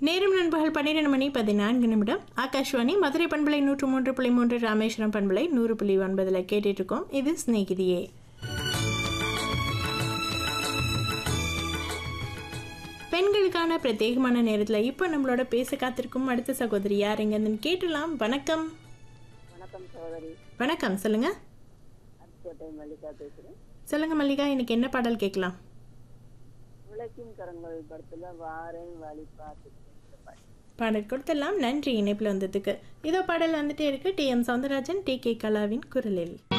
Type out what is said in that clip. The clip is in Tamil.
நேரம் நண்பகல் பன்னிரெண்டு மணி பதினான்கு நிமிடம் ஆகாஷ்வாணி மதுரை பண்பலை நூற்று மூன்று புள்ளி மூன்று ராமேஸ்வரம் பண்பலை நூறு புள்ளி ஒன்பதில் கேட்டுட்டு இருக்கோம் இது ஸ்நேகிதியே பெண்களுக்கான பிரத்யேகமான நேரத்தில் இப்போ நம்மளோட பேச காத்திருக்கும் அடுத்த சகோதரி யார் எங்கன்னு கேட்டலாம் வணக்கம் வணக்கம் சகோதரி வணக்கம் சொல்லுங்க அரிக்கோட்டை மல்லிகா பேசுகிறேன் சொல்லுங்க மல்லிகா இன்னைக்கு என்ன பாடல் கேட்கலாம் உழைக்கும் கரங்கள் படத்துல வாரேன் வழி பார்த்து பாடல் கொடுத்தெல்லாம் நன்றி இணைப்பில் வந்ததுக்கு இதோ பாடல் வந்துட்டே இருக்கு T M Soundararajan T K கலாவின் குரலில்